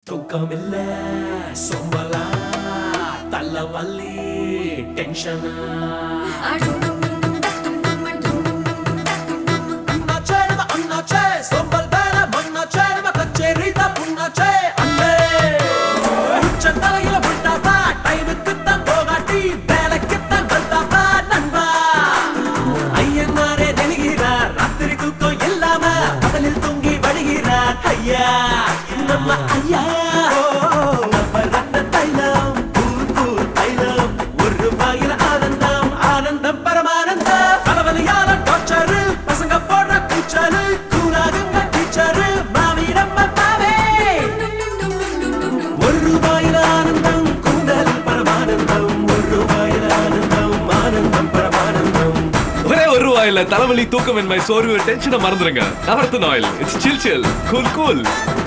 தூக்கமில்ல சோம்பலா தள்ளவல்லி டென்ஷனா அண்ணாச்சே நம்ம அண்ணாச்சே சோம்பல் வேற மண்ணாச்சே நம்ம கச்சேரி தான் புண்ணாச்சே அண்ணே உச்ச தலையில விட்டாப்பா டைமுக்கு தான் போகாட்டி வேலைக்கு தான் வந்தாப்பா நண்பா ஐயனாரே நெழுகிறார் ராத்திரி தூக்கம் இல்லாம கடலில் தூங்கி வழிகிறார் ஐயா நம்ம ஐயா நம்ம ரத்த தைலம் பூர் பூர் தைலம் ஒரு ரூபாயில ஆனந்தம் ஆனந்தம் பரமானந்தம் தலைவலியால டார்ச்சரு பசங்க போடுற கூச்சரு கூறாகுங்க டீச்சரு மாமி நம்ம மாவே ஒரு ரூபாயில ஆனந்தம் கூந்தல் பரமானந்தம் ஒரு ரூபாயில ஆனந்தம் ஆனந்தம் பரமானந்தம் ஒரே ஒரு ரூபாயில தலைவலி தூக்கமின்மை சோர்வு டென்ஷனை மறந்துருங்க Navratna oil it's chill chill cool cool